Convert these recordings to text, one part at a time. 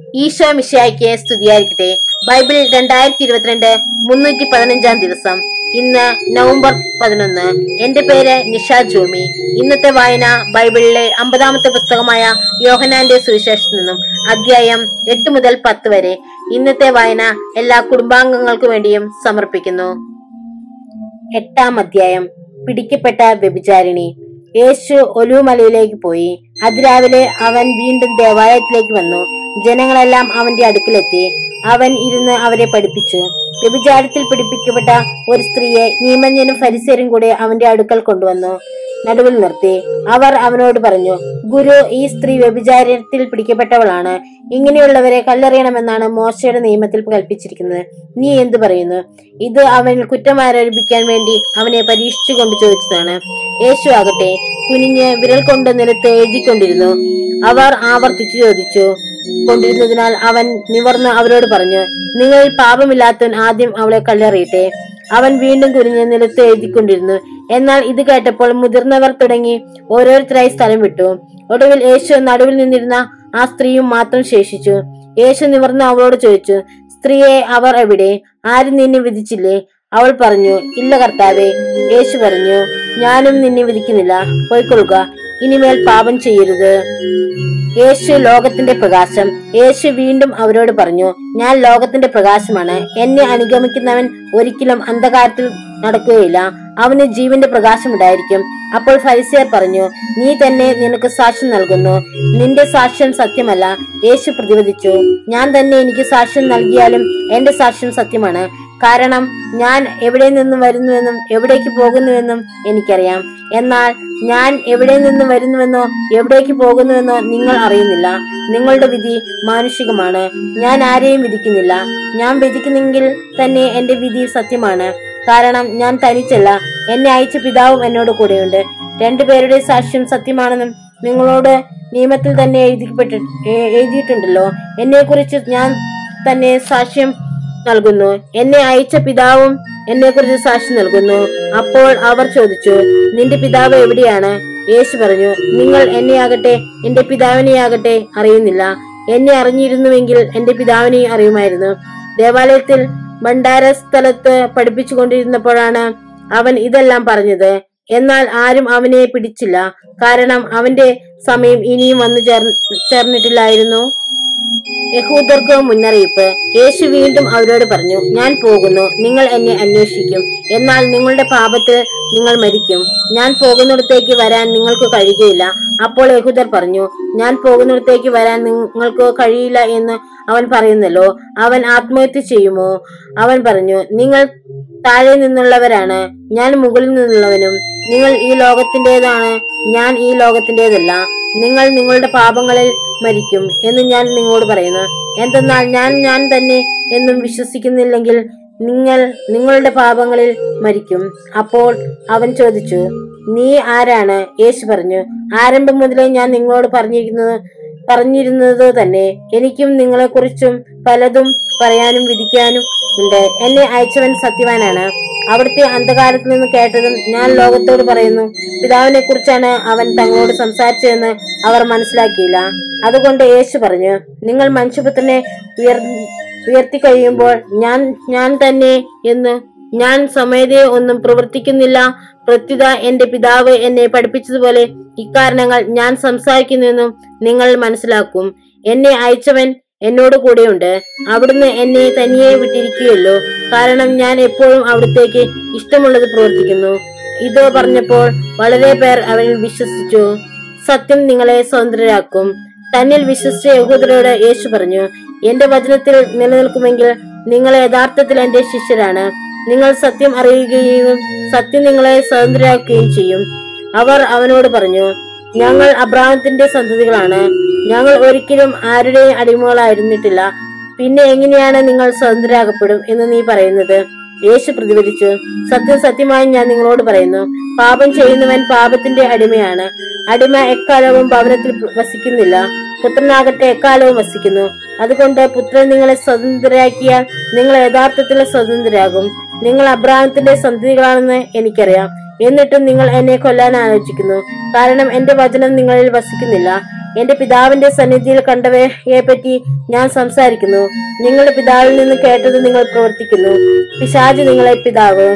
ഈശോ മിശിയായിക്ക് സ്തുതിയായിരിക്കട്ടെ ബൈബിൾ രണ്ടായിരത്തി ഇരുപത്തിരണ്ട് മുന്നൂറ്റി പതിനഞ്ചാം ദിവസം ഇന്ന് നവംബർ പതിനൊന്ന് എന്റെ പേര് നിഷ ജോമി ഇന്നത്തെ വായന ബൈബിളിലെ അമ്പതാമത്തെ പുസ്തകമായ യോഹനാന്റെ സുവിശേഷത്തിൽ നിന്നും അധ്യായം എട്ട് മുതൽ പത്ത് വരെ ഇന്നത്തെ വായന എല്ലാ കുടുംബാംഗങ്ങൾക്കു വേണ്ടിയും സമർപ്പിക്കുന്നു എട്ടാം അധ്യായം പിടിക്കപ്പെട്ട വ്യഭിചാരിണി യേശു ഒലുമലയിലേക്ക് പോയി അതിരാവിലെ അവൻ വീണ്ടും ദേവാലയത്തിലേക്ക് വന്നു ജനങ്ങളെല്ലാം അവന്റെ അടുക്കിലെത്തി അവൻ ഇരുന്ന് അവരെ പഠിപ്പിച്ചു വ്യഭിചാരത്തിൽ പിടിപ്പിക്കപ്പെട്ട ഒരു സ്ത്രീയെ നിയമജ്ഞനും ഫരിസേരും കൂടെ അവന്റെ അടുക്കൽ കൊണ്ടുവന്നു നടുവിൽ നിർത്തി അവർ അവനോട് പറഞ്ഞു ഗുരു ഈ സ്ത്രീ വ്യഭിചാരത്തിൽ പിടിക്കപ്പെട്ടവളാണ് ഇങ്ങനെയുള്ളവരെ കല്ലെറിയണമെന്നാണ് മോശയുടെ നിയമത്തിൽ കൽപ്പിച്ചിരിക്കുന്നത് നീ എന്തു പറയുന്നു ഇത് അവൻ കുറ്റം ആരോപിക്കാൻ വേണ്ടി അവനെ പരീക്ഷിച്ചു കൊണ്ട് ചോദിച്ചതാണ് യേശു ആകട്ടെ കുനിഞ്ഞ് വിരൽ കൊണ്ട് നിലത്ത് എഴുതിക്കൊണ്ടിരുന്നു അവർ ആവർത്തിച്ചു ചോദിച്ചു കൊണ്ടിരുന്നതിനാൽ അവൻ നിവർന്ന് അവരോട് പറഞ്ഞു നിങ്ങൾ പാപമില്ലാത്തവൻ ആദ്യം അവളെ കല്ലെറിയട്ടെ അവൻ വീണ്ടും കുനിഞ്ഞ് നിലത്ത് എഴുതിക്കൊണ്ടിരുന്നു എന്നാൽ ഇത് കേട്ടപ്പോൾ മുതിർന്നവർ തുടങ്ങി ഓരോരുത്തരായി സ്ഥലം വിട്ടു ഒടുവിൽ യേശു നടുവിൽ നിന്നിരുന്ന ആ സ്ത്രീയും മാത്രം ശേഷിച്ചു യേശു നിവർന്ന് അവളോട് ചോദിച്ചു സ്ത്രീയെ അവർ എവിടെ ആരും നിന്നെ വിധിച്ചില്ലേ അവൾ പറഞ്ഞു ഇല്ല കർത്താവേ യേശു പറഞ്ഞു ഞാനും നിന്നെ വിധിക്കുന്നില്ല പോയിക്കൊള്ളുക ഇനിമേൽ പാപം ചെയ്യരുത് യേശു ലോകത്തിന്റെ പ്രകാശം യേശു വീണ്ടും അവരോട് പറഞ്ഞു ഞാൻ ലോകത്തിന്റെ പ്രകാശമാണ് എന്നെ അനുഗമിക്കുന്നവൻ ഒരിക്കലും അന്ധകാരത്തിൽ നടക്കുകയില്ല അവന് ജീവന്റെ പ്രകാശം ഉണ്ടായിരിക്കും അപ്പോൾ ഫരിസിയർ പറഞ്ഞു നീ തന്നെ നിനക്ക് സാക്ഷ്യം നൽകുന്നു നിന്റെ സാക്ഷ്യം സത്യമല്ല യേശു പ്രതിവദിച്ചു ഞാൻ തന്നെ എനിക്ക് സാക്ഷ്യം നൽകിയാലും എന്റെ സാക്ഷ്യം സത്യമാണ് കാരണം ഞാൻ എവിടെ നിന്ന് വരുന്നുവെന്നും എവിടേക്ക് പോകുന്നുവെന്നും എനിക്കറിയാം എന്നാൽ ഞാൻ എവിടെ നിന്ന് വരുന്നുവെന്നോ എവിടേക്ക് പോകുന്നുവെന്നോ നിങ്ങൾ അറിയുന്നില്ല നിങ്ങളുടെ വിധി മാനുഷികമാണ് ഞാൻ ആരെയും വിധിക്കുന്നില്ല ഞാൻ വിധിക്കുന്നെങ്കിൽ തന്നെ എന്റെ വിധി സത്യമാണ് കാരണം ഞാൻ തനിച്ചല്ല എന്നെ അയച്ച പിതാവും എന്നോട് കൂടെയുണ്ട് രണ്ടുപേരുടെ സാക്ഷ്യം സത്യമാണെന്നും നിങ്ങളോട് നിയമത്തിൽ തന്നെ എഴുതിപ്പെട്ടി എ- എഴുതിയിട്ടുണ്ടല്ലോ എന്നെ കുറിച്ച് ഞാൻ തന്നെ സാക്ഷ്യം നൽകുന്നു എന്നെ അയച്ച പിതാവും എന്നെ കുറിച്ച് സാക്ഷി നൽകുന്നു അപ്പോൾ അവർ ചോദിച്ചു നിന്റെ പിതാവ് എവിടെയാണ് യേശു പറഞ്ഞു നിങ്ങൾ എന്നെയാകട്ടെ എന്റെ പിതാവിനെയാകട്ടെ അറിയുന്നില്ല എന്നെ അറിഞ്ഞിരുന്നുവെങ്കിൽ എന്റെ പിതാവിനെയും അറിയുമായിരുന്നു ദേവാലയത്തിൽ ഭണ്ഡാര സ്ഥലത്ത് പഠിപ്പിച്ചുകൊണ്ടിരുന്നപ്പോഴാണ് അവൻ ഇതെല്ലാം പറഞ്ഞത് എന്നാൽ ആരും അവനെ പിടിച്ചില്ല കാരണം അവന്റെ സമയം ഇനിയും വന്നു ചേർ ചേർന്നിട്ടില്ലായിരുന്നു യഹൂദർക്ക് മുന്നറിയിപ്പ് യേശു വീണ്ടും അവരോട് പറഞ്ഞു ഞാൻ പോകുന്നു നിങ്ങൾ എന്നെ അന്വേഷിക്കും എന്നാൽ നിങ്ങളുടെ പാപത്തിൽ നിങ്ങൾ മരിക്കും ഞാൻ പോകുന്നിടത്തേക്ക് വരാൻ നിങ്ങൾക്ക് കഴിയുകയില്ല അപ്പോൾ യഹൂദർ പറഞ്ഞു ഞാൻ പോകുന്നിടത്തേക്ക് വരാൻ നിങ്ങൾക്ക് കഴിയില്ല എന്ന് അവൻ പറയുന്നല്ലോ അവൻ ആത്മഹത്യ ചെയ്യുമോ അവൻ പറഞ്ഞു നിങ്ങൾ താഴെ നിന്നുള്ളവരാണ് ഞാൻ മുകളിൽ നിന്നുള്ളവനും നിങ്ങൾ ഈ ലോകത്തിന്റേതാണ് ഞാൻ ഈ ലോകത്തിന്റേതല്ല നിങ്ങൾ നിങ്ങളുടെ പാപങ്ങളിൽ മരിക്കും എന്ന് ഞാൻ നിങ്ങളോട് പറയുന്നു എന്തെന്നാൽ ഞാൻ ഞാൻ തന്നെ എന്നും വിശ്വസിക്കുന്നില്ലെങ്കിൽ നിങ്ങൾ നിങ്ങളുടെ പാപങ്ങളിൽ മരിക്കും അപ്പോൾ അവൻ ചോദിച്ചു നീ ആരാണ് യേശു പറഞ്ഞു ആരംഭം മുതലേ ഞാൻ നിങ്ങളോട് പറഞ്ഞിരിക്കുന്നത് പറഞ്ഞിരുന്നത് തന്നെ എനിക്കും നിങ്ങളെക്കുറിച്ചും പലതും പറയാനും വിധിക്കാനും ഉണ്ട് എന്നെ അയച്ചവൻ സത്യവാനാണ് അവിടുത്തെ അന്ധകാരത്തിൽ നിന്ന് കേട്ടതും ഞാൻ ലോകത്തോട് പറയുന്നു പിതാവിനെ കുറിച്ചാണ് അവൻ തങ്ങളോട് സംസാരിച്ചതെന്ന് അവർ മനസ്സിലാക്കിയില്ല അതുകൊണ്ട് യേശു പറഞ്ഞു നിങ്ങൾ മനുഷ്യപുത്രനെ ഉയർ ഉയർത്തി കഴിയുമ്പോൾ ഞാൻ ഞാൻ തന്നെ എന്ന് ഞാൻ സ്വമേധയെ ഒന്നും പ്രവർത്തിക്കുന്നില്ല പ്രത്യുത എന്റെ പിതാവ് എന്നെ പഠിപ്പിച്ചതുപോലെ ഇക്കാരണങ്ങൾ ഞാൻ സംസാരിക്കുന്നുവെന്നും നിങ്ങൾ മനസ്സിലാക്കും എന്നെ അയച്ചവൻ എന്നോട് കൂടെയുണ്ട് അവിടുന്ന് എന്നെ തനിയെ വിട്ടിരിക്കുകയല്ലോ കാരണം ഞാൻ എപ്പോഴും അവിടത്തേക്ക് ഇഷ്ടമുള്ളത് പ്രവർത്തിക്കുന്നു ഇതോ പറഞ്ഞപ്പോൾ വളരെ പേർ അവനിൽ വിശ്വസിച്ചു സത്യം നിങ്ങളെ സ്വതന്ത്രരാക്കും തന്നിൽ വിശ്വസിച്ച യഹൂദരോട് യേശു പറഞ്ഞു എന്റെ വചനത്തിൽ നിലനിൽക്കുമെങ്കിൽ നിങ്ങൾ യഥാർത്ഥത്തിൽ എന്റെ ശിഷ്യരാണ് നിങ്ങൾ സത്യം അറിയുകയും സത്യം നിങ്ങളെ സ്വതന്ത്രരാക്കുകയും ചെയ്യും അവർ അവനോട് പറഞ്ഞു ഞങ്ങൾ അബ്രാഹത്തിന്റെ സന്തതികളാണ് ഞങ്ങൾ ഒരിക്കലും ആരുടെയും അടിമകളായിരുന്നിട്ടില്ല പിന്നെ എങ്ങനെയാണ് നിങ്ങൾ സ്വതന്ത്രരാകപ്പെടും എന്ന് നീ പറയുന്നത് യേശു പ്രതിഫലിച്ചു സത്യം സത്യമായി ഞാൻ നിങ്ങളോട് പറയുന്നു പാപം ചെയ്യുന്നവൻ പാപത്തിന്റെ അടിമയാണ് അടിമ എക്കാലവും ഭവനത്തിൽ വസിക്കുന്നില്ല പുത്രനാകട്ടെ എക്കാലവും വസിക്കുന്നു അതുകൊണ്ട് പുത്രൻ നിങ്ങളെ സ്വതന്ത്രരാക്കിയാൽ നിങ്ങൾ യഥാർത്ഥത്തിൽ സ്വതന്ത്രരാകും നിങ്ങൾ അബ്രാഹത്തിന്റെ സന്തതികളാണെന്ന് എനിക്കറിയാം എന്നിട്ടും നിങ്ങൾ എന്നെ കൊല്ലാൻ ആലോചിക്കുന്നു കാരണം എന്റെ വചനം നിങ്ങളിൽ വസിക്കുന്നില്ല എന്റെ പിതാവിന്റെ സന്നിധിയിൽ കണ്ടവയെ പറ്റി ഞാൻ സംസാരിക്കുന്നു നിങ്ങളുടെ പിതാവിൽ നിന്ന് കേട്ടത് നിങ്ങൾ പ്രവർത്തിക്കുന്നു പിശാജ് നിങ്ങളെ പിതാവ്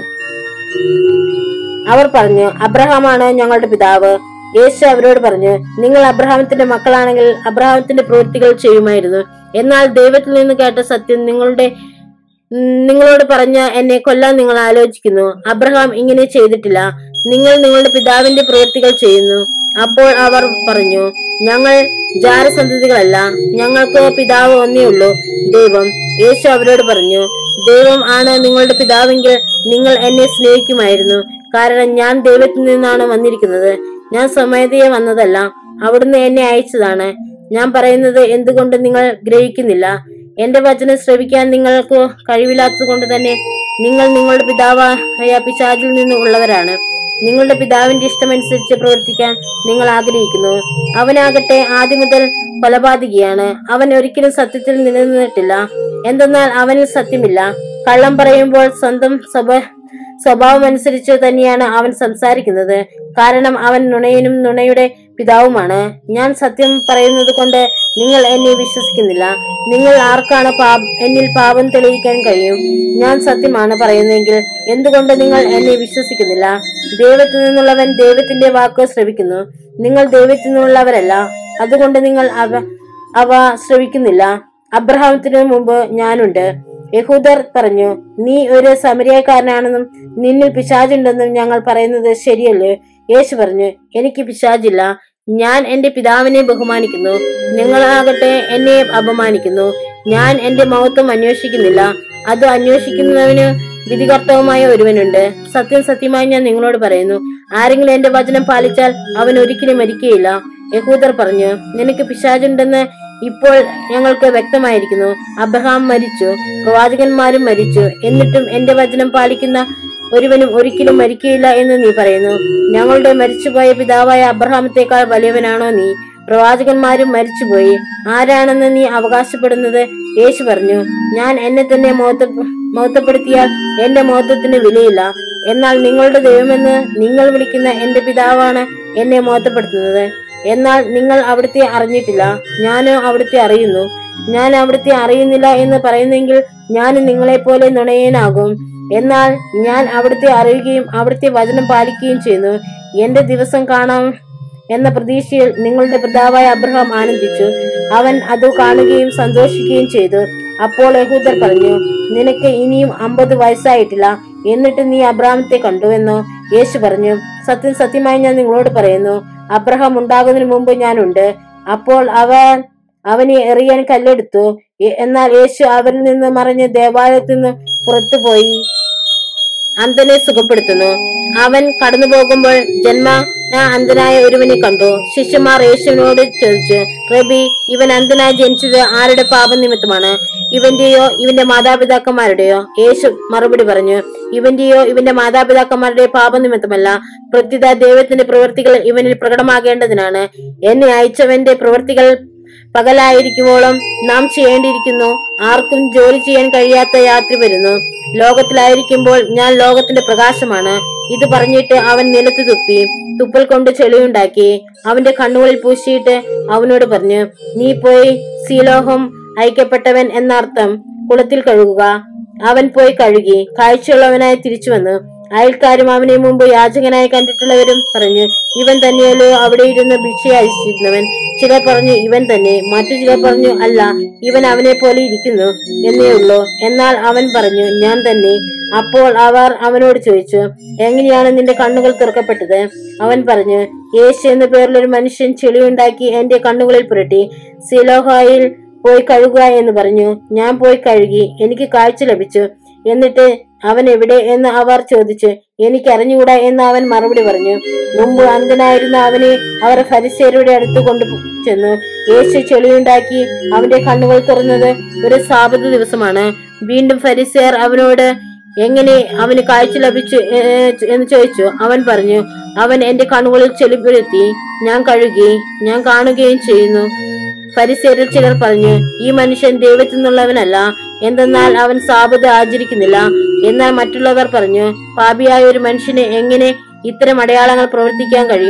അവർ പറഞ്ഞു അബ്രഹാമാണ് ഞങ്ങളുടെ പിതാവ് യേശു അവരോട് പറഞ്ഞു നിങ്ങൾ അബ്രഹാമത്തിന്റെ മക്കളാണെങ്കിൽ അബ്രഹാമത്തിന്റെ പ്രവൃത്തികൾ ചെയ്യുമായിരുന്നു എന്നാൽ ദൈവത്തിൽ നിന്ന് കേട്ട സത്യം നിങ്ങളുടെ ഉം, നിങ്ങളോട് പറഞ്ഞ എന്നെ കൊല്ലാൻ നിങ്ങൾ ആലോചിക്കുന്നു അബ്രഹാം ഇങ്ങനെ ചെയ്തിട്ടില്ല നിങ്ങൾ നിങ്ങളുടെ പിതാവിന്റെ പ്രവൃത്തികൾ ചെയ്യുന്നു അപ്പോൾ അവർ പറഞ്ഞു ഞങ്ങൾ ജാരസന്തതികളല്ല ഞങ്ങൾക്ക് പിതാവ് ഒന്നേ ഉള്ളൂ ദൈവം യേശു അവരോട് പറഞ്ഞു ദൈവം ആണ് നിങ്ങളുടെ പിതാവെങ്കിൽ നിങ്ങൾ എന്നെ സ്നേഹിക്കുമായിരുന്നു കാരണം ഞാൻ ദൈവത്തിൽ നിന്നാണ് വന്നിരിക്കുന്നത് ഞാൻ സ്വമേധയെ വന്നതല്ല അവിടുന്ന് എന്നെ അയച്ചതാണ് ഞാൻ പറയുന്നത് എന്തുകൊണ്ട് നിങ്ങൾ ഗ്രഹിക്കുന്നില്ല എന്റെ വചനം ശ്രവിക്കാൻ നിങ്ങൾക്ക് കഴിവില്ലാത്തത് കൊണ്ട് തന്നെ നിങ്ങൾ നിങ്ങളുടെ പിതാവായ പിശാചിൽ നിന്ന് ഉള്ളവരാണ് നിങ്ങളുടെ പിതാവിന്റെ ഇഷ്ടമനുസരിച്ച് പ്രവർത്തിക്കാൻ നിങ്ങൾ ആഗ്രഹിക്കുന്നു അവനാകട്ടെ ആദ്യം മുതൽ കൊലപാതകിയാണ് അവൻ ഒരിക്കലും സത്യത്തിൽ നിലനിന്നിട്ടില്ല എന്തെന്നാൽ അവനിൽ സത്യമില്ല കള്ളം പറയുമ്പോൾ സ്വന്തം സ്വഭ സ്വഭാവം അനുസരിച്ച് തന്നെയാണ് അവൻ സംസാരിക്കുന്നത് കാരണം അവൻ നുണയനും നുണയുടെ പിതാവുമാണ് ഞാൻ സത്യം പറയുന്നത് കൊണ്ട് നിങ്ങൾ എന്നെ വിശ്വസിക്കുന്നില്ല നിങ്ങൾ ആർക്കാണ് പാപ എന്നിൽ പാപം തെളിയിക്കാൻ കഴിയും ഞാൻ സത്യമാണ് പറയുന്നതെങ്കിൽ എന്തുകൊണ്ട് നിങ്ങൾ എന്നെ വിശ്വസിക്കുന്നില്ല ദൈവത്തിൽ നിന്നുള്ളവൻ ദൈവത്തിന്റെ വാക്ക് ശ്രവിക്കുന്നു നിങ്ങൾ ദൈവത്തിൽ നിന്നുള്ളവരല്ല അതുകൊണ്ട് നിങ്ങൾ അവ അവ ശ്രവിക്കുന്നില്ല അബ്രഹാമത്തിനു മുമ്പ് ഞാനുണ്ട് യഹൂദർ പറഞ്ഞു നീ ഒരു സമരിയക്കാരനാണെന്നും നിന്നിൽ പിശാചുണ്ടെന്നും ഞങ്ങൾ പറയുന്നത് ശരിയല്ലേ യേശു പറഞ്ഞു എനിക്ക് പിശാചില്ല ഞാൻ എന്റെ പിതാവിനെ ബഹുമാനിക്കുന്നു നിങ്ങളാകട്ടെ എന്നെ അപമാനിക്കുന്നു ഞാൻ എന്റെ മഹത്വം അന്വേഷിക്കുന്നില്ല അത് അന്വേഷിക്കുന്നവന് വിധികർത്തവുമായ ഒരുവനുണ്ട് സത്യം സത്യമായി ഞാൻ നിങ്ങളോട് പറയുന്നു ആരെങ്കിലും എന്റെ വചനം പാലിച്ചാൽ അവൻ ഒരിക്കലും മരിക്കുകയില്ല യഹൂദർ പറഞ്ഞു നിനക്ക് പിശാചുണ്ടെന്ന് ഇപ്പോൾ ഞങ്ങൾക്ക് വ്യക്തമായിരിക്കുന്നു അബ്രഹാം മരിച്ചു പ്രവാചകന്മാരും മരിച്ചു എന്നിട്ടും എന്റെ വചനം പാലിക്കുന്ന ഒരുവനും ഒരിക്കലും മരിക്കുകയില്ല എന്ന് നീ പറയുന്നു ഞങ്ങളുടെ മരിച്ചുപോയ പിതാവായ അബ്രഹാമത്തെക്കാൾ വലിയവനാണോ നീ പ്രവാചകന്മാരും മരിച്ചുപോയി ആരാണെന്ന് നീ അവകാശപ്പെടുന്നത് യേശു പറഞ്ഞു ഞാൻ എന്നെ തന്നെ മഹത്വ മഹത്വപ്പെടുത്തിയാൽ എന്റെ മഹത്വത്തിന് വിലയില്ല എന്നാൽ നിങ്ങളുടെ ദൈവമെന്ന് നിങ്ങൾ വിളിക്കുന്ന എന്റെ പിതാവാണ് എന്നെ മഹത്വപ്പെടുത്തുന്നത് എന്നാൽ നിങ്ങൾ അവിടുത്തെ അറിഞ്ഞിട്ടില്ല ഞാനോ അവിടുത്തെ അറിയുന്നു ഞാൻ അവിടുത്തെ അറിയുന്നില്ല എന്ന് പറയുന്നെങ്കിൽ ഞാൻ നിങ്ങളെപ്പോലെ നുണയനാകും എന്നാൽ ഞാൻ അവിടുത്തെ അറിയുകയും അവിടുത്തെ വചനം പാലിക്കുകയും ചെയ്യുന്നു എന്റെ ദിവസം കാണാം എന്ന പ്രതീക്ഷയിൽ നിങ്ങളുടെ പിതാവായ അബ്രഹാം ആനന്ദിച്ചു അവൻ അത് കാണുകയും സന്തോഷിക്കുകയും ചെയ്തു അപ്പോൾ യഹൂദർ പറഞ്ഞു നിനക്ക് ഇനിയും അമ്പത് വയസ്സായിട്ടില്ല എന്നിട്ട് നീ അബ്രഹാമത്തെ കണ്ടുവെന്നോ യേശു പറഞ്ഞു സത്യം സത്യമായി ഞാൻ നിങ്ങളോട് പറയുന്നു അബ്രഹാം ഉണ്ടാകുന്നതിന് മുമ്പ് ഞാനുണ്ട് അപ്പോൾ അവൻ അവനെ എറിയാൻ കല്ലെടുത്തു എ- എന്നാൽ യേശു അവരിൽ നിന്ന് മറിഞ്ഞ് ദേവാലയത്തിൽ നിന്ന് പുറത്തുപോയി അന്ധനെ സുഖപ്പെടുത്തുന്നു അവൻ കടന്നു പോകുമ്പോൾ ജന്മ അന്ധനായ ഒരുവനെ കണ്ടു ശിഷ്യന്മാർ യേശുവിനോട് ചോദിച്ചു റബി ഇവൻ അന്ധനായി ജനിച്ചത് ആരുടെ പാപനിമിത്തമാണ് ഇവന്റെയോ ഇവന്റെ മാതാപിതാക്കന്മാരുടെയോ യേശു മറുപടി പറഞ്ഞു ഇവന്റെയോ ഇവന്റെ മാതാപിതാക്കന്മാരുടെ പാപനിമിത്തമല്ല പ്രത്യുത ദൈവത്തിന്റെ പ്രവൃത്തികൾ ഇവനിൽ പ്രകടമാകേണ്ടതിനാണ് എന്നെ അയച്ചവന്റെ പ്രവൃത്തികൾ പകലായിരിക്കുവോളം നാം ചെയ്യേണ്ടിയിരിക്കുന്നു ആർക്കും ജോലി ചെയ്യാൻ കഴിയാത്ത യാത്ര വരുന്നു ലോകത്തിലായിരിക്കുമ്പോൾ ഞാൻ ലോകത്തിന്റെ പ്രകാശമാണ് ഇത് പറഞ്ഞിട്ട് അവൻ നിലത്ത് തുപ്പി തുപ്പൽ കൊണ്ട് ചെളിയുണ്ടാക്കി അവന്റെ കണ്ണുകളിൽ പൂശിയിട്ട് അവനോട് പറഞ്ഞു നീ പോയി സീലോഹം അയക്കപ്പെട്ടവൻ എന്നർത്ഥം കുളത്തിൽ കഴുകുക അവൻ പോയി കഴുകി കാഴ്ചയുള്ളവനായി തിരിച്ചു വന്നു അയൽക്കാരും അവനെ മുമ്പ് യാചകനായി കണ്ടിട്ടുള്ളവരും പറഞ്ഞു ഇവൻ തന്നെയല്ലോ അവിടെ ഇരുന്ന് ഭിക്ഷ അയച്ചിരുന്നവൻ ചിലർ പറഞ്ഞു ഇവൻ തന്നെ മറ്റു ചിലർ പറഞ്ഞു അല്ല ഇവൻ അവനെ പോലെ ഇരിക്കുന്നു എന്നേ ഉള്ളൂ എന്നാൽ അവൻ പറഞ്ഞു ഞാൻ തന്നെ അപ്പോൾ അവർ അവനോട് ചോദിച്ചു എങ്ങനെയാണ് നിന്റെ കണ്ണുകൾ തുറക്കപ്പെട്ടത് അവൻ പറഞ്ഞു യേശു എന്ന പേരിലൊരു മനുഷ്യൻ ചെളിയുണ്ടാക്കി എന്റെ കണ്ണുകളിൽ പുരട്ടി സിലോഹായിൽ പോയി കഴുകുക എന്ന് പറഞ്ഞു ഞാൻ പോയി കഴുകി എനിക്ക് കാഴ്ച ലഭിച്ചു എന്നിട്ട് അവൻ എവിടെ എന്ന് അവർ ചോദിച്ചു എനിക്ക് അറിഞ്ഞുകൂടാ എന്ന് അവൻ മറുപടി പറഞ്ഞു മുമ്പ് അന്ധനായിരുന്ന അവനെ അവർ ഫരിസേരുടെ അടുത്ത് കൊണ്ടു ചെന്നു യേശു ചെളിയുണ്ടാക്കി അവന്റെ കണ്ണുകൾ തുറന്നത് ഒരു സാപത ദിവസമാണ് വീണ്ടും ഫരിസേർ അവനോട് എങ്ങനെ അവന് കാഴ്ച ലഭിച്ചു ഏ- എന്ന് ചോദിച്ചു അവൻ പറഞ്ഞു അവൻ എന്റെ കണ്ണുകളിൽ ചെളിപ്പുരത്തി ഞാൻ കഴുകി ഞാൻ കാണുകയും ചെയ്യുന്നു ഫരിസേരിൽ ചിലർ പറഞ്ഞു ഈ മനുഷ്യൻ ദൈവത്തിൽ നിന്നുള്ളവനല്ല എന്തെന്നാൽ അവൻ സാപത ആചരിക്കുന്നില്ല എന്നാൽ മറ്റുള്ളവർ പറഞ്ഞു പാപിയായ ഒരു മനുഷ്യന് എങ്ങനെ ഇത്തരം അടയാളങ്ങൾ പ്രവർത്തിക്കാൻ കഴിയും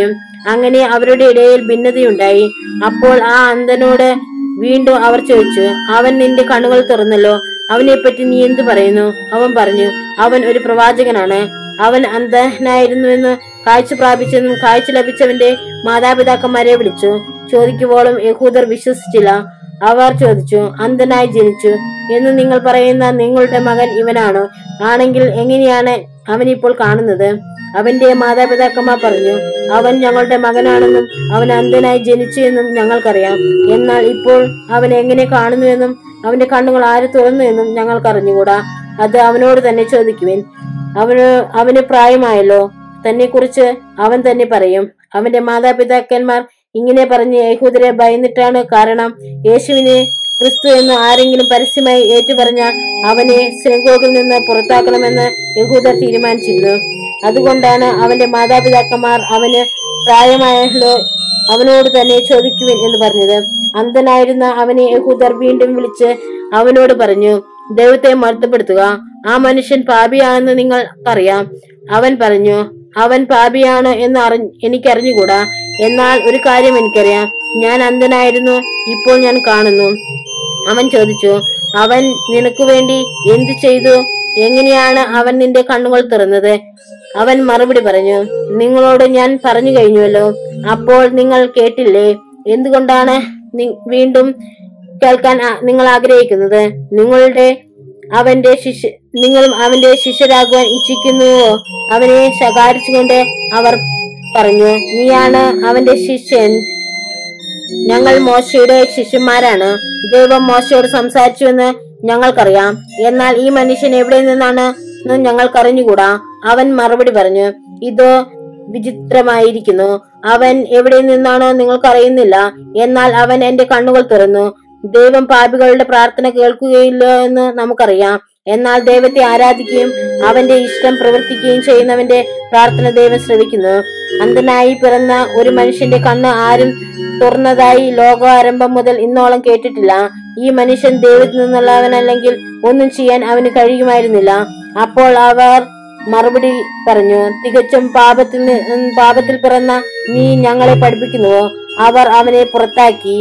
അങ്ങനെ അവരുടെ ഇടയിൽ ഭിന്നതയുണ്ടായി അപ്പോൾ ആ അന്ധനോട് വീണ്ടും അവർ ചോദിച്ചു അവൻ നിന്റെ കണ്ണുകൾ തുറന്നല്ലോ അവനെപ്പറ്റി നീ എന്തു പറയുന്നു അവൻ പറഞ്ഞു അവൻ ഒരു പ്രവാചകനാണ് അവൻ അന്ധനായിരുന്നുവെന്ന് കാഴ്ച പ്രാപിച്ചെന്നും കാഴ്ച ലഭിച്ചവന്റെ മാതാപിതാക്കന്മാരെ വിളിച്ചു ചോദിക്കുമ്പോഴും യഹൂദർ വിശ്വസിച്ചില്ല അവർ ചോദിച്ചു അന്ധനായി ജനിച്ചു എന്ന് നിങ്ങൾ പറയുന്ന നിങ്ങളുടെ മകൻ ഇവനാണോ ആണെങ്കിൽ എങ്ങനെയാണ് അവൻ ഇപ്പോൾ കാണുന്നത് അവന്റെ മാതാപിതാക്കന്മാർ പറഞ്ഞു അവൻ ഞങ്ങളുടെ മകനാണെന്നും അവൻ അന്ധനായി ജനിച്ചു എന്നും ഞങ്ങൾക്കറിയാം എന്നാൽ ഇപ്പോൾ അവൻ എങ്ങനെ കാണുന്നുവെന്നും അവന്റെ കണ്ണുകൾ ആര് തുറന്നു എന്നും ഞങ്ങൾക്ക് അറിഞ്ഞുകൂടാ അത് അവനോട് തന്നെ ചോദിക്കുവിൻ അവന് അവന് പ്രായമായല്ലോ തന്നെ കുറിച്ച് അവൻ തന്നെ പറയും അവന്റെ മാതാപിതാക്കന്മാർ ഇങ്ങനെ പറഞ്ഞ് യഹൂദരെ ഭയന്നിട്ടാണ് കാരണം യേശുവിനെ ക്രിസ്തു എന്ന് ആരെങ്കിലും പരസ്യമായി ഏറ്റുപറഞ്ഞാൽ അവനെ സിനഗോഗിൽ നിന്ന് പുറത്താക്കണമെന്ന് യഹൂദർ തീരുമാനിച്ചിരുന്നു അതുകൊണ്ടാണ് അവന്റെ മാതാപിതാക്കന്മാർ അവന് പ്രായമായല്ലോ അവനോട് തന്നെ ചോദിക്കുവിൻ എന്ന് പറഞ്ഞത് അന്ധനായിരുന്ന അവനെ യഹൂദർ വീണ്ടും വിളിച്ച് അവനോട് പറഞ്ഞു ദൈവത്തെ മർദ്ദപ്പെടുത്തുക ആ മനുഷ്യൻ പാപിയാണെന്ന് നിങ്ങൾക്കറിയാം അവൻ പറഞ്ഞു അവൻ പാപിയാണ് എന്ന് അറിഞ്ഞ എനിക്കറിഞ്ഞുകൂടാ എന്നാൽ ഒരു കാര്യം എനിക്കറിയാം ഞാൻ അന്ധനായിരുന്നു ഇപ്പോൾ ഞാൻ കാണുന്നു അവൻ ചോദിച്ചു അവൻ നിനക്ക് വേണ്ടി എന്തു ചെയ്തു എങ്ങനെയാണ് അവൻ നിന്റെ കണ്ണുകൾ തുറന്നത് അവൻ മറുപടി പറഞ്ഞു നിങ്ങളോട് ഞാൻ പറഞ്ഞു കഴിഞ്ഞുവല്ലോ അപ്പോൾ നിങ്ങൾ കേട്ടില്ലേ എന്തുകൊണ്ടാണ് നി- വീണ്ടും കേൾക്കാൻ ആ- നിങ്ങൾ ആഗ്രഹിക്കുന്നത് നിങ്ങളുടെ അവന്റെ ശിഷ്യ നിങ്ങളും അവന്റെ ശിഷ്യരാകുവാൻ ഇച്ഛിക്കുന്നുവോ അവനെ ശകാരിച്ചുകൊണ്ട് അവർ പറഞ്ഞു നീയാണ് അവന്റെ ശിഷ്യൻ ഞങ്ങൾ മോശയുടെ ശിഷ്യന്മാരാണ് ദൈവം മോശയോട് സംസാരിച്ചുവെന്ന് ഞങ്ങൾക്കറിയാം എന്നാൽ ഈ മനുഷ്യൻ എവിടെ നിന്നാണ് എന്ന് ഞങ്ങൾക്കറിഞ്ഞുകൂടാ അവൻ മറുപടി പറഞ്ഞു ഇതോ വിചിത്രമായിരിക്കുന്നു അവൻ എവിടെ നിന്നാണോ നിങ്ങൾക്കറിയുന്നില്ല എന്നാൽ അവൻ എന്റെ കണ്ണുകൾ തുറന്നു ദൈവം പാപികളുടെ പ്രാർത്ഥന കേൾക്കുകയില്ല എന്ന് നമുക്കറിയാം എന്നാൽ ദൈവത്തെ ആരാധിക്കുകയും അവന്റെ ഇഷ്ടം പ്രവർത്തിക്കുകയും ചെയ്യുന്നവന്റെ പ്രാർത്ഥന ദൈവം ശ്രവിക്കുന്നു അന്ധനായി പിറന്ന ഒരു മനുഷ്യന്റെ കണ്ണ് ആരും തുറന്നതായി ലോകാരംഭം മുതൽ ഇന്നോളം കേട്ടിട്ടില്ല ഈ മനുഷ്യൻ ദൈവത്തിൽ നിന്നുള്ളവനല്ലെങ്കിൽ ഒന്നും ചെയ്യാൻ അവന് കഴിയുമായിരുന്നില്ല അപ്പോൾ അവർ മറുപടി പറഞ്ഞു തികച്ചും പാപത്തിൽ നി- ഉം, പാപത്തിൽ പിറന്ന നീ ഞങ്ങളെ പഠിപ്പിക്കുന്നുവോ അവർ അവനെ പുറത്താക്കി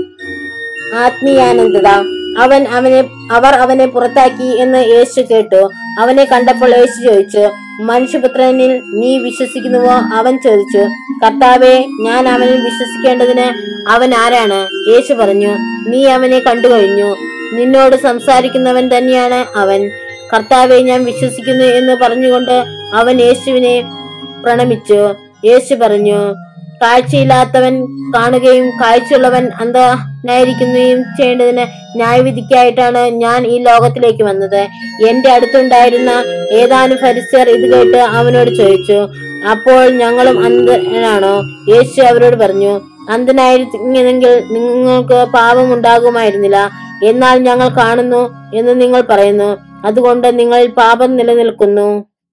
ആത്മീയാനന്ദത അവൻ അവനെ അവർ അവനെ പുറത്താക്കി എന്ന് യേശു കേട്ടു അവനെ കണ്ടപ്പോൾ യേശു ചോദിച്ചു മനുഷ്യപുത്രനിൽ നീ വിശ്വസിക്കുന്നുവോ അവൻ ചോദിച്ചു കർത്താവെ ഞാൻ അവനിൽ വിശ്വസിക്കേണ്ടതിന് അവൻ ആരാണ് യേശു പറഞ്ഞു നീ അവനെ കണ്ടു കഴിഞ്ഞു നിന്നോട് സംസാരിക്കുന്നവൻ തന്നെയാണ് അവൻ കർത്താവെ ഞാൻ വിശ്വസിക്കുന്നു എന്ന് പറഞ്ഞുകൊണ്ട് അവൻ യേശുവിനെ പ്രണമിച്ചു യേശു പറഞ്ഞു കാഴ്ചയില്ലാത്തവൻ കാണുകയും കാഴ്ചയുള്ളവൻ അന്ധനായിരിക്കുകയും ചെയ്യേണ്ടതിന് ന്യായവിധിക്കായിട്ടാണ് ഞാൻ ഈ ലോകത്തിലേക്ക് വന്നത് എന്റെ അടുത്തുണ്ടായിരുന്ന ഏതാനും ഫരിസ്യർ ഇത് കേട്ട് അവനോട് ചോദിച്ചു അപ്പോൾ ഞങ്ങളും അന്ധനാണോ യേശു അവരോട് പറഞ്ഞു അന്ധനായിരുന്നെങ്കിൽ നിങ്ങൾക്ക് പാപം ഉണ്ടാകുമായിരുന്നില്ല എന്നാൽ ഞങ്ങൾ കാണുന്നു എന്ന് നിങ്ങൾ പറയുന്നു അതുകൊണ്ട് നിങ്ങളിൽ പാപം നിലനിൽക്കുന്നു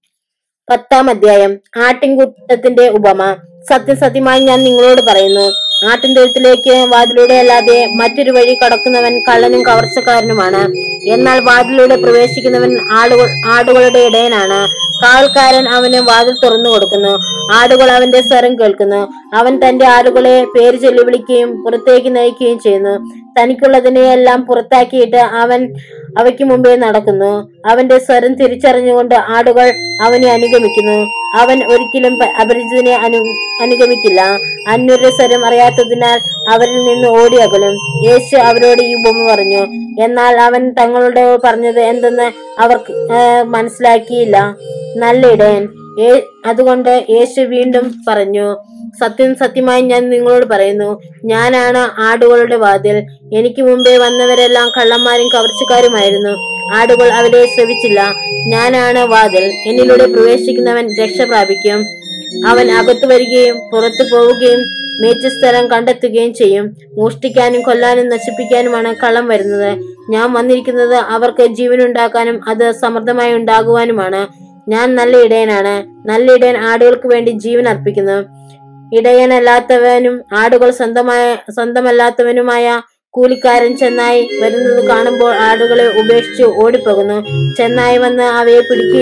പത്താം അധ്യായം ആട്ടിൻകൂട്ടത്തിന്റെ ഉപമ സത്യം സത്യമായി ഞാൻ നിങ്ങളോട് പറയുന്നു ആട്ടിൻതൊഴുത്തിലേക്ക് വാതിലൂടെ അല്ലാതെ മറ്റൊരു വഴി കടക്കുന്നവൻ കള്ളനും കവർച്ചക്കാരനുമാണ് എന്നാൽ വാതിലൂടെ പ്രവേശിക്കുന്നവൻ ആടുകൾ ആടുകളുടെ ഇടയനാണ് കാവൽക്കാരൻ അവന് വാതിൽ തുറന്നു കൊടുക്കുന്നു ആടുകൾ അവന്റെ സ്വരം കേൾക്കുന്നു അവൻ തന്റെ ആടുകളെ പേര് ചൊല്ലി വിളിക്കുകയും പുറത്തേക്ക് നയിക്കുകയും ചെയ്യുന്നു തനിക്കുള്ളതിനെയെല്ലാം പുറത്താക്കിയിട്ട് അവൻ അവയ്ക്ക് മുമ്പേ നടക്കുന്നു അവന്റെ സ്വരം തിരിച്ചറിഞ്ഞുകൊണ്ട് ആടുകൾ അവനെ അനുഗമിക്കുന്നു അവൻ ഒരിക്കലും പ- അപരിചിതനെ അനു അനുഗമിക്കില്ല അന്വരുടെ സ്വരം അറിയാത്തതിനാൽ അവരിൽ നിന്ന് ഓടി അകലും യേശു അവരോട് ഈ ഉപമ പറഞ്ഞു എന്നാൽ അവൻ തങ്ങളോട് പറഞ്ഞത് എന്തെന്ന് അവർക്ക് ആ, മനസ്സിലാക്കിയില്ല നല്ല ഇടയൻ ഏ- അതുകൊണ്ട് യേശു വീണ്ടും പറഞ്ഞു സത്യം സത്യമായി ഞാൻ നിങ്ങളോട് പറയുന്നു ഞാനാണ് ആടുകളുടെ വാതിൽ എനിക്ക് മുമ്പേ വന്നവരെല്ലാം കള്ളന്മാരും കവർച്ചക്കാരുമായിരുന്നു ആടുകൾ അവരെ ശ്രവിച്ചില്ല ഞാനാണ് വാതിൽ എന്നിലൂടെ പ്രവേശിക്കുന്നവൻ രക്ഷ പ്രാപിക്കും അവൻ അകത്തു വരികയും പുറത്തു പോവുകയും മേച്ചസ്ഥലം കണ്ടെത്തുകയും ചെയ്യും മോഷ്ടിക്കാനും കൊല്ലാനും നശിപ്പിക്കാനുമാണ് കള്ളം വരുന്നത് ഞാൻ വന്നിരിക്കുന്നത് അവർക്ക് ജീവനുണ്ടാക്കാനും അത് സമൃദ്ധമായി ഉണ്ടാകുവാനുമാണ് ഞാൻ നല്ല ഇടയനാണ് നല്ല ഇടയൻ ആടുകൾക്ക് വേണ്ടി ജീവൻ അർപ്പിക്കുന്നു ഇടയനല്ലാത്തവനും ആടുകൾ സ്വന്തമായ സ്വന്തമല്ലാത്തവനുമായ കൂലിക്കാരൻ ചെന്നായി വരുന്നത് കാണുമ്പോൾ ആടുകളെ ഉപേക്ഷിച്ച് ഓടിപ്പോകുന്നു ചെന്നായി വന്ന് അവയെ പിടിക്കുകയും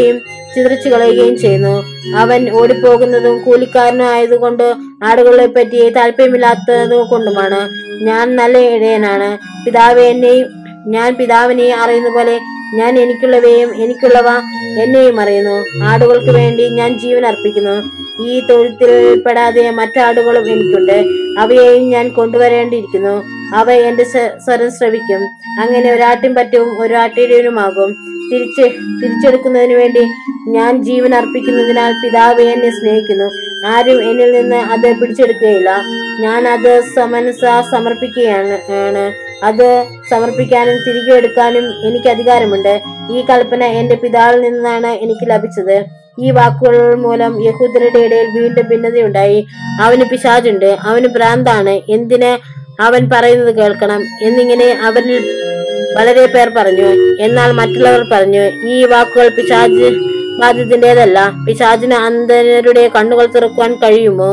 ചിതറിച്ചു കളയുകയും ചെയ്യുന്നു അവൻ ഓടിപ്പോകുന്നതും കൂലിക്കാരനും ആയതുകൊണ്ട് ആടുകളെ പറ്റി താല്പര്യമില്ലാത്തത് കൊണ്ടുമാണ് ഞാൻ നല്ല ഇടയനാണ് പിതാവ് എന്നെയും ഞാൻ പിതാവിനെ അറിയുന്ന പോലെ ഞാൻ എനിക്കുള്ളവയും എനിക്കുള്ളവ എന്നെയും അറിയുന്നു ആടുകൾക്ക് വേണ്ടി ഞാൻ ജീവൻ അർപ്പിക്കുന്നു ഈ തൊഴുത്തിൽ പെടാതെ മറ്റാടുകളും എനിക്കുണ്ട് അവയെയും ഞാൻ കൊണ്ടുവരേണ്ടിയിരിക്കുന്നു അവ എന്റെ സ്വ- സ്വരം ശ്രവിക്കും അങ്ങനെ ഒരാട്ടിൻ പറ്റവും ഒരാട്ടിടയനുമാകും തിരിച്ച് തിരിച്ചെടുക്കുന്നതിന് വേണ്ടി ഞാൻ ജീവൻ അർപ്പിക്കുന്നതിനാൽ പിതാവ് എന്നെ സ്നേഹിക്കുന്നു ആരും എന്നിൽ നിന്ന് അത് പിടിച്ചെടുക്കുകയില്ല ഞാൻ അത് സമനസ സമർപ്പിക്കുകയാണ് ആണ് അത് സമർപ്പിക്കാനും തിരികെ എടുക്കാനും എനിക്ക് അധികാരമുണ്ട് ഈ കൽപ്പന എന്റെ പിതാവിൽ നിന്നാണ് എനിക്ക് ലഭിച്ചത് ഈ വാക്കുകൾ മൂലം യഹൂദരുടെ ഇടയിൽ വീണ്ടും ഭിന്നതയുണ്ടായി അവന് പിശാചുണ്ട് അവന് ഭ്രാന്താണ് എന്തിന് അവൻ പറയുന്നത് കേൾക്കണം എന്നിങ്ങനെ അവരിൽ വളരെ പേർ പറഞ്ഞു എന്നാൽ മറ്റുള്ളവർ പറഞ്ഞു ഈ വാക്കുകൾ പിശാജ് ബാധ്യത്തിൻ്റെതല്ല പിശാചിന് അന്ധരുടെ കണ്ണുകൾ തുറക്കുവാൻ കഴിയുമോ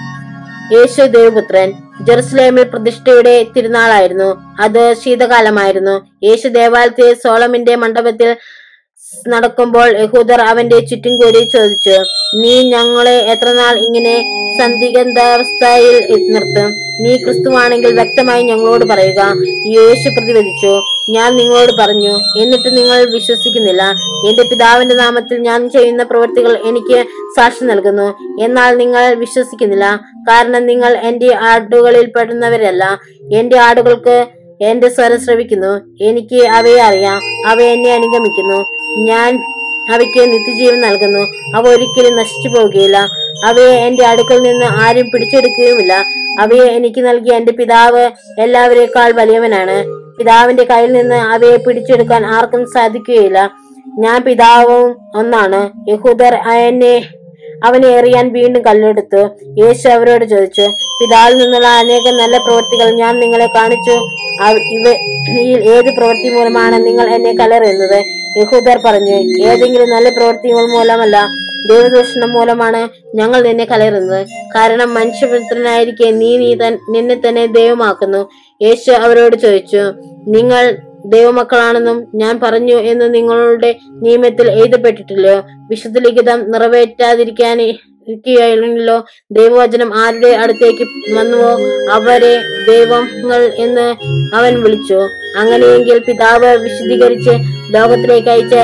യേശു ദേവപുത്രൻ ജെറുസലേമിൽ പ്രതിഷ്ഠയുടെ തിരുനാളായിരുന്നു അത് ശീതകാലമായിരുന്നു യേശു ദേവാലയത്തിൽ സോളമിന്റെ മണ്ഡപത്തിൽ നടക്കുമ്പോൾ യഹൂദർ അവന്റെ ചുറ്റും കൂടി ചോദിച്ചു നീ ഞങ്ങളെ എത്രനാൾ ഇങ്ങനെ സന്ദിഗ്ധാവസ്ഥയിൽ നിർത്തും നീ ക്രിസ്തുവാണെങ്കിൽ വ്യക്തമായി ഞങ്ങളോട് പറയുക യേശു പ്രതിവദിച്ചു ഞാൻ നിങ്ങളോട് പറഞ്ഞു എന്നിട്ട് നിങ്ങൾ വിശ്വസിക്കുന്നില്ല എന്റെ പിതാവിന്റെ നാമത്തിൽ ഞാൻ ചെയ്യുന്ന പ്രവൃത്തികൾ എനിക്ക് സാക്ഷി നൽകുന്നു എന്നാൽ നിങ്ങൾ വിശ്വസിക്കുന്നില്ല കാരണം നിങ്ങൾ എന്റെ ആടുകളിൽ പെടുന്നവരല്ല എന്റെ ആടുകൾക്ക് എന്റെ സ്വരം ശ്രവിക്കുന്നു എനിക്ക് അവയെ അറിയാം അവ എന്നെ അനുഗമിക്കുന്നു ഞാൻ അവയ്ക്ക് നിത്യജീവൻ നൽകുന്നു അവ ഒരിക്കലും നശിച്ചു പോകുകയില്ല അവയെ എന്റെ അടുക്കൽ നിന്ന് ആരും പിടിച്ചെടുക്കുകയുമില്ല അവയെ എനിക്ക് നൽകിയ എന്റെ പിതാവ് എല്ലാവരേക്കാൾ വലിയവനാണ് പിതാവിന്റെ കയ്യിൽ നിന്ന് അവയെ പിടിച്ചെടുക്കാൻ ആർക്കും സാധിക്കുകയില്ല ഞാൻ പിതാവും ഒന്നാണ് യഹൂദർ എന്നെ അവനെ എറിയാൻ വീണ്ടും കല്ലെടുത്തു യേശു അവരോട് ചോദിച്ചു പിതാവിൽ നിന്നുള്ള അനേകം നല്ല പ്രവൃത്തികൾ ഞാൻ നിങ്ങളെ കാണിച്ചു അവ- ഇവയിൽ ഏത് പ്രവൃത്തി മൂലമാണ് നിങ്ങൾ എന്നെ കല്ലെറിയുന്നത് യഹൂദർ പറഞ്ഞു ഏതെങ്കിലും നല്ല പ്രവൃത്തികൾ മൂലമല്ല ദൈവദൂഷണം മൂലമാണ് ഞങ്ങൾ നിന്നെ കലറുന്നത് കാരണം മനുഷ്യപുത്രനായിരിക്കെ നീ നീ തൻ- നിന്നെ തന്നെ ദൈവമാക്കുന്നു യേശു അവരോട് ചോദിച്ചു നിങ്ങൾ ദൈവമക്കളാണെന്നും ഞാൻ പറഞ്ഞു എന്ന് നിങ്ങളുടെ നിയമത്തിൽ എഴുതപ്പെട്ടിട്ടില്ലയോ വിശുദ്ധ ലിഖിതം നിറവേറ്റാതിരിക്കാൻ ഇരിക്കുകയാണല്ലോ ദൈവവചനം ആരുടെ അടുത്തേക്ക് വന്നുവോ അവരെ ദൈവങ്ങൾ എന്ന് അവൻ വിളിച്ചു അങ്ങനെയെങ്കിൽ പിതാവ് വിശദീകരിച്ച് ലോകത്തിലേക്ക് അയച്ച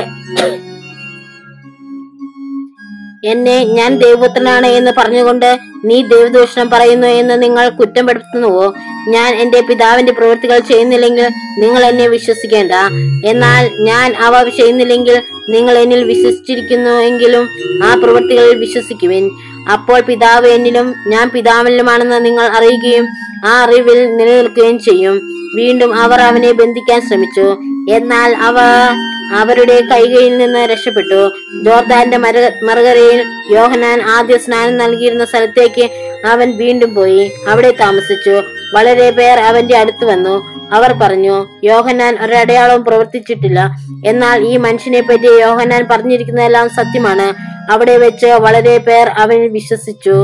എന്നെ ഞാൻ ദൈവപുത്രനാണ് എന്ന് പറഞ്ഞുകൊണ്ട് നീ ദൈവദൂഷണം പറയുന്നു എന്ന് നിങ്ങൾ കുറ്റപ്പെടുത്തുന്നുവോ ഞാൻ എന്റെ പിതാവിന്റെ പ്രവൃത്തികൾ ചെയ്യുന്നില്ലെങ്കിൽ നിങ്ങൾ എന്നെ വിശ്വസിക്കേണ്ട എന്നാൽ ഞാൻ അവ ചെയ്യുന്നില്ലെങ്കിൽ നിങ്ങൾ എന്നിൽ വിശ്വസിച്ചിരിക്കുന്നു എങ്കിലും ആ പ്രവൃത്തികളിൽ വിശ്വസിക്കുവിൻ അപ്പോൾ പിതാവ് എന്നിലും ഞാൻ പിതാവിലുമാണെന്ന് നിങ്ങൾ അറിയുകയും ആ അറിവിൽ നിലനിൽക്കുകയും ചെയ്യും വീണ്ടും അവർ അവനെ ബന്ധിക്കാൻ ശ്രമിച്ചു എന്നാൽ അവ അവരുടെ കൈകയിൽ നിന്ന് രക്ഷപ്പെട്ടു ജോർദാന്റെ മര മറുകരയിൽ യോഹനാൻ ആദ്യ സ്നാനം നൽകിയിരുന്ന സ്ഥലത്തേക്ക് അവൻ വീണ്ടും പോയി അവിടെ താമസിച്ചു വളരെ പേർ അവന്റെ അടുത്ത് വന്നു അവർ പറഞ്ഞു യോഹനാൻ ഒരടയാളവും പ്രവർത്തിച്ചിട്ടില്ല എന്നാൽ ഈ മനുഷ്യനെ പറ്റി യോഹനാൻ പറഞ്ഞിരിക്കുന്നതെല്ലാം സത്യമാണ് അവിടെ വെച്ച് വളരെ പേർ അവനിൽ വിശ്വസിച്ചു